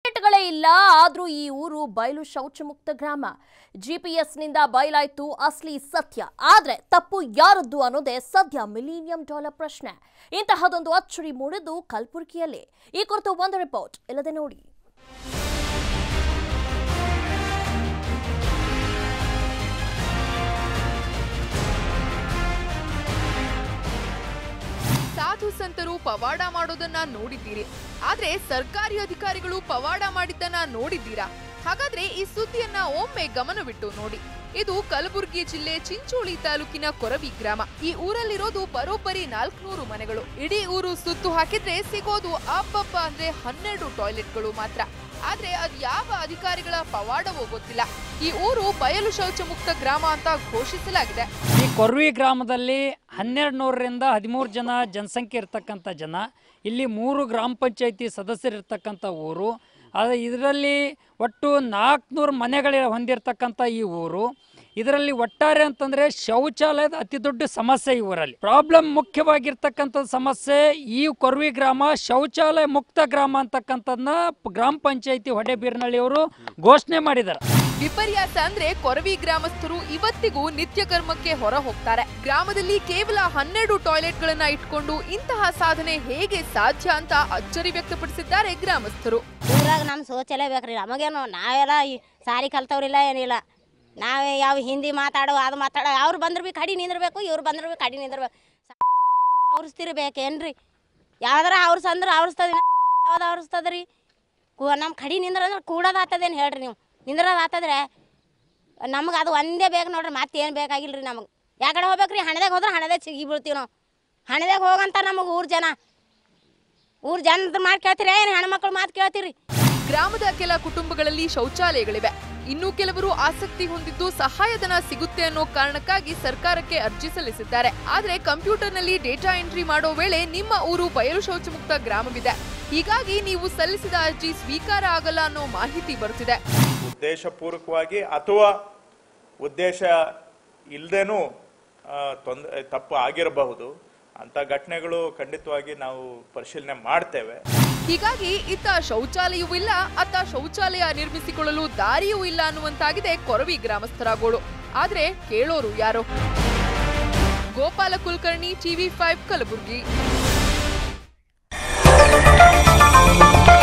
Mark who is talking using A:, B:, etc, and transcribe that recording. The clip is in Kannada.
A: ಟಾಯ್ಲೆಟ್ಗಳೇ ಇಲ್ಲ ಆದ್ರೂ ಈ ಊರು ಬಯಲು ಶೌಚ ಮುಕ್ತ ಗ್ರಾಮ ಜಿಪಿಎಸ್ನಿಂದ ಬಯಲಾಯ್ತು ಅಸ್ಲಿ ಸತ್ಯ ಆದ್ರೆ ತಪ್ಪು ಯಾರದ್ದು ಅನ್ನೋದೇ ಸದ್ಯ ಮಿಲೀನಿಯಂ ಡಾಲರ್ ಪ್ರಶ್ನೆ ಇಂತಹದೊಂದು ಅಚ್ಚರಿ ಮೂಡಿದ್ದು ಕಲಬುರಗಿಯಲ್ಲಿ ಈ ಕುರಿತು ಒಂದು ರಿಪೋರ್ಟ್ ಇಲ್ಲದೆ ನೋಡಿ
B: ಸಾಧು ಸಂತರು ಪವಾಡ ಮಾಡೋದನ್ನ ನೋಡಿದ್ದೀರಿ ಆದ್ರೆ ಸರ್ಕಾರಿ ಅಧಿಕಾರಿಗಳು ಪವಾಡ ಮಾಡಿದ್ದನ್ನ ನೋಡಿದ್ದೀರಾ ಹಾಗಾದ್ರೆ ಈ ಸುದ್ದಿಯನ್ನ ಒಮ್ಮೆ ಗಮನವಿಟ್ಟು ನೋಡಿ ಇದು ಕಲಬುರಗಿ ಜಿಲ್ಲೆ ಚಿಂಚೋಳಿ ತಾಲೂಕಿನ ಕೊರವಿ ಗ್ರಾಮ ಈ ಊರಲ್ಲಿರೋದು ಬರೋಬ್ಬರಿ ನಾಲ್ಕುನೂರು ಮನೆಗಳು ಇಡೀ ಊರು ಸುತ್ತು ಹಾಕಿದ್ರೆ ಸಿಗೋದು ಅಬ್ಬಬ್ಬ ಅಂದ್ರೆ ಹನ್ನೆರಡು ಟಾಯ್ಲೆಟ್ಗಳು ಮಾತ್ರ ಆದ್ರೆ ಅದ್ ಯಾವ ಅಧಿಕಾರಿಗಳ ಪವಾಡವೋ ಗೊತ್ತಿಲ್ಲ ಈ ಊರು ಬಯಲು ಶೌಚ ಮುಕ್ತ ಗ್ರಾಮ ಅಂತ ಘೋಷಿಸಲಾಗಿದೆ
C: ಈ ಕೊರ್ವಿ ಗ್ರಾಮದಲ್ಲಿ ಹನ್ನೆರಡು ನೂರರಿಂದ ಹದಿಮೂರು ಜನ ಜನಸಂಖ್ಯೆ ಇರ್ತಕ್ಕಂಥ ಜನ ಇಲ್ಲಿ ಮೂರು ಗ್ರಾಮ ಪಂಚಾಯತಿ ಸದಸ್ಯರಿರ್ತಕ್ಕಂಥ ಊರು ಆದರೆ ಇದರಲ್ಲಿ ಒಟ್ಟು ನಾಲ್ಕುನೂರು ಮನೆಗಳ ಹೊಂದಿರತಕ್ಕಂಥ ಈ ಊರು ಇದರಲ್ಲಿ ಒಟ್ಟಾರೆ ಅಂತಂದ್ರೆ ಶೌಚಾಲಯದ ಅತಿ ದೊಡ್ಡ ಸಮಸ್ಯೆ ಈ ಊರಲ್ಲಿ ಪ್ರಾಬ್ಲಮ್ ಮುಖ್ಯವಾಗಿರ್ತಕ್ಕಂಥ ಸಮಸ್ಯೆ ಈ ಕೊರ್ವಿ ಗ್ರಾಮ ಶೌಚಾಲಯ ಮುಕ್ತ ಗ್ರಾಮ ಅಂತಕ್ಕಂಥದ್ದನ್ನ ಗ್ರಾಮ ಪಂಚಾಯತಿ ಹೊಡೆಬೀರ್ನಳ್ಳಿಯವರು ಘೋಷಣೆ ಮಾಡಿದ್ದಾರೆ
B: ವಿಪರ್ಯಾಸ ಅಂದ್ರೆ ಕೊರವಿ ಗ್ರಾಮಸ್ಥರು ಇವತ್ತಿಗೂ ನಿತ್ಯ ಕರ್ಮಕ್ಕೆ ಹೊರ ಹೋಗ್ತಾರೆ ಗ್ರಾಮದಲ್ಲಿ ಕೇವಲ ಹನ್ನೆರಡು ಟಾಯ್ಲೆಟ್ಗಳನ್ನ ಇಟ್ಕೊಂಡು ಇಂತಹ ಸಾಧನೆ ಹೇಗೆ ಸಾಧ್ಯ ಅಂತ ಅಚ್ಚರಿ ವ್ಯಕ್ತಪಡಿಸಿದ್ದಾರೆ ಗ್ರಾಮಸ್ಥರು
D: ಊರಾಗ ನಮ್ಮ ಶೌಚಾಲಯ ಬೇಕ್ರಿ ನಮಗೇನು ನಾವೆಲ್ಲ ಈ ಸಾರಿ ಕಲ್ತವ್ರಿಲ್ಲ ಏನಿಲ್ಲ ನಾವೇ ಯಾವ ಹಿಂದಿ ಮಾತಾಡೋ ಅದು ಮಾತಾಡೋ ಅವ್ರು ಬಂದ್ರೆ ಭೀ ಕಡಿ ನಿಂದಿರ್ಬೇಕು ಇವ್ರು ಬಂದ್ರೆ ಭೀ ಕಡಿ ನಿಂದಿರ್ಬೇಕು ಅವ್ರಿಸ್ತಿರ್ಬೇಕೇನ್ರಿ ಯಾವ್ದಾರ ಅವ್ರಸಂದ್ರೆ ಅವ್ರಿಸ್ತದ ಯಾವ್ದು ಅವ್ರಿಸ್ತದ್ರಿ ಕೂ ನಮ್ಮ ಕಡಿ ನಿಂದ್ರ ಅಂದ್ರೆ ಕೂಡೋದು ಆತದೇನು ಹೇಳ್ರಿ ನೀವು ನಿಂದ್ರದು ಆತದ್ರೆ ನಮ್ಗೆ ಅದು ಒಂದೇ ಬೇಕು ನೋಡ್ರಿ ಮತ್ತೇನು ಬೇಕಾಗಿಲ್ಲ ರೀ ನಮಗೆ ಯಾಕಡೆ ಹೋಗ್ಬೇಕ್ರಿ ಹಣದಾಗ ಹೋದ್ರೆ ಹಣದಾಗ ಸಿಗಿ ಬೀಳ್ತೀವಿ ನಾವು ಹಣದಾಗ ಹೋಗಂತ ನಮಗೆ ಊರು ಜನ ಊರು ಜನ ಮಾತು ಕೇಳ್ತೀರಿ ಏನು ಹೆಣ್ಮಕ್ಳು ಮಾತು ಕೇಳ್ತೀರಿ
B: ಗ್ರಾಮದ ಕೆಲ ಕುಟುಂಬಗಳಲ್ಲಿ ಶೌಚಾಲಯಗಳಿವೆ ಇನ್ನು ಕೆಲವರು ಆಸಕ್ತಿ ಹೊಂದಿದ್ದು ಸಹಾಯಧನ ಸಿಗುತ್ತೆ ಅನ್ನೋ ಕಾರಣಕ್ಕಾಗಿ ಸರ್ಕಾರಕ್ಕೆ ಅರ್ಜಿ ಸಲ್ಲಿಸಿದ್ದಾರೆ ಆದ್ರೆ ಕಂಪ್ಯೂಟರ್ನಲ್ಲಿ ಡೇಟಾ ಎಂಟ್ರಿ ಮಾಡೋ ವೇಳೆ ನಿಮ್ಮ ಊರು ಬಯಲು ಶೌಚಮುಕ್ತ ಗ್ರಾಮವಿದೆ ಹೀಗಾಗಿ ನೀವು ಸಲ್ಲಿಸಿದ ಅರ್ಜಿ ಸ್ವೀಕಾರ ಆಗಲ್ಲ ಅನ್ನೋ ಮಾಹಿತಿ ಬರುತ್ತಿದೆ
E: ಉದ್ದೇಶಪೂರ್ವಕವಾಗಿ ಅಥವಾ ಉದ್ದೇಶ ಇಲ್ಲದೇನೂ ತೊಂದರೆ ತಪ್ಪು ಆಗಿರಬಹುದು ಅಂತ ಘಟನೆಗಳು ಖಂಡಿತವಾಗಿ ನಾವು ಪರಿಶೀಲನೆ ಮಾಡ್ತೇವೆ
B: ಹೀಗಾಗಿ ಇತ್ತ ಶೌಚಾಲಯವೂ ಇಲ್ಲ ಅತ್ತ ಶೌಚಾಲಯ ನಿರ್ಮಿಸಿಕೊಳ್ಳಲು ದಾರಿಯೂ ಇಲ್ಲ ಅನ್ನುವಂತಾಗಿದೆ ಕೊರವಿ ಗ್ರಾಮಸ್ಥರ ಗೋಳು ಆದ್ರೆ ಕೇಳೋರು ಯಾರೋ ಗೋಪಾಲ ಕುಲಕರ್ಣಿ ಟಿವಿ ಫೈವ್ ಕಲಬುರಗಿ